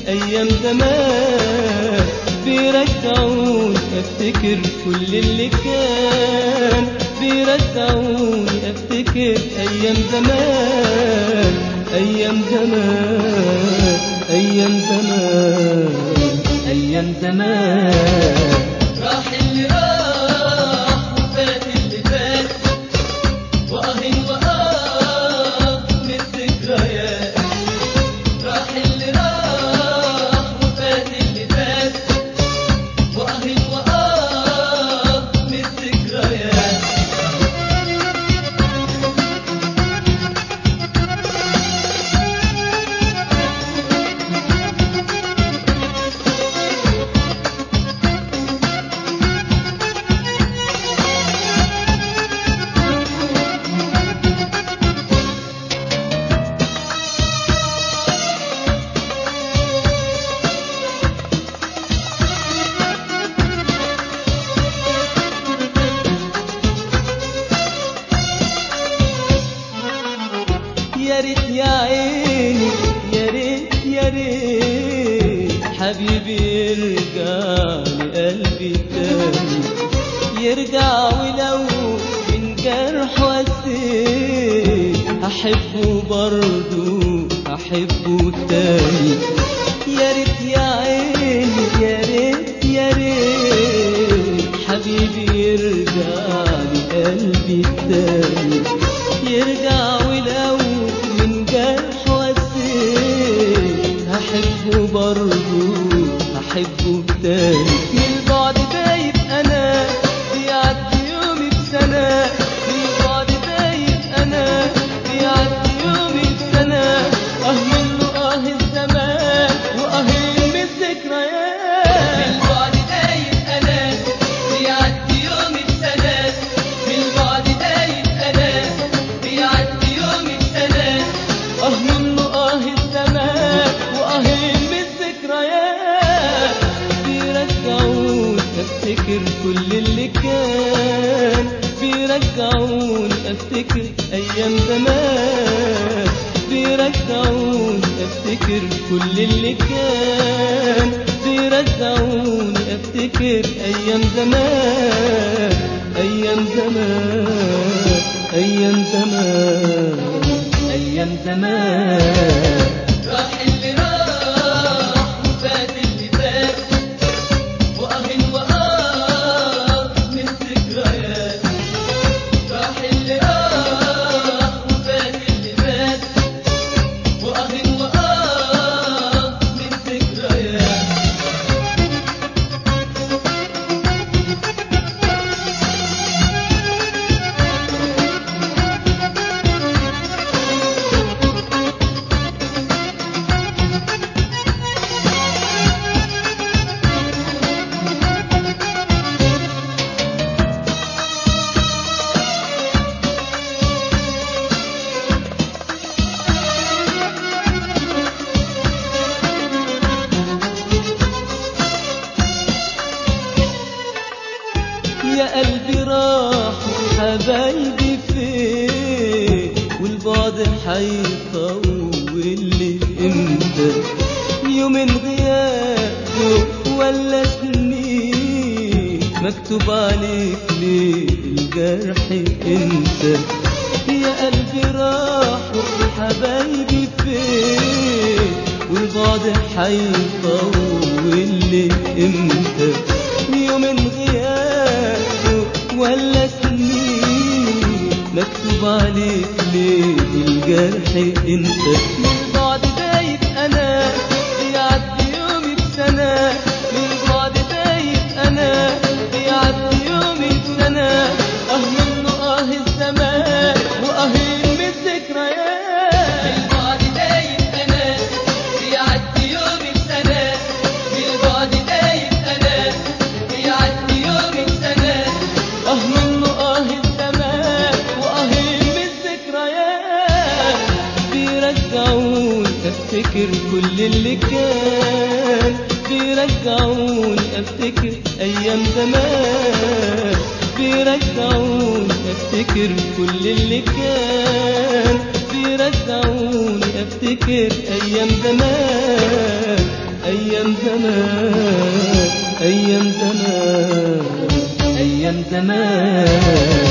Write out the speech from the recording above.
أيام زمان بيرجعوني أفتكر كل اللي كان بيرجعوني أفتكر أيام زمان أيام زمان أيام زمان أيام زمان راح اللي راح وفات اللي فات وأهن وآه من الذكريات راح اللي راح وفات اللي فات وأهن وآه من الذكريات يا ريت يا عيني يا ريت يا ريت حبيبي يرجع لقلبي تاني يرجع ولو من جرح وسيت أحبه برضه أحبه تاني يا ريت يا عيني يا ريت يا ريت حبيبي يرجع لقلبي تاني يرجع ولو من جرح وسيت هحبه برضه هحبه تاني من البعد بايت انا بيعدي يومي بسنة من البعد بايت انا بيعدي يومي بسنة اه منه اه الزمان واه من الذكريات البعد دايب أنا بيعدي يومي بسنة بالبعد دايب أنا بيعدي يومي بسنة اه منه اه الزمان واه من الذكريات بيرجعوني افتكر كل اللي كان بيرجعوني افتكر ايام زمان بيرجعوني افتكر كل اللي كان بيرجعوني افتكر ايام زمان ايام زمان ايام زمان ايام زمان راح اللي راح وفات اللي فات وأهن وآه من الذكريات راح اللي راح وفات اللي فات وأهن وآه من الذكريات يا قلبي راح حبايبي فين والبعد حيطول لي امتى يومين غياب ولا سنين مكتوب عليك ليه الجرح انت يا قلبي راح حبايبي فين والبعد حيطول لي امتى يومين غياب ولا سنين مكتوب عليك ليه الجرح انت من بعد بايت انا بيعدي يومي بسنة من بعد بايت انا بيعدي يومي بسنة اه منه اه الزمان واه من الذكريات بالبعد دايب أنا بيعدي يومي بسنة بالبعد دايب أنا بيعدي يومي بسنة اه منه اه الزمان واه من الذكريات بيرجعوني افتكر كل اللي كان بيرجعوني افتكر ايام زمان بيرجعوني افتكر كل اللي كان بيرجعوني افتكر ايام زمان زمان أيام زمان أيام زمان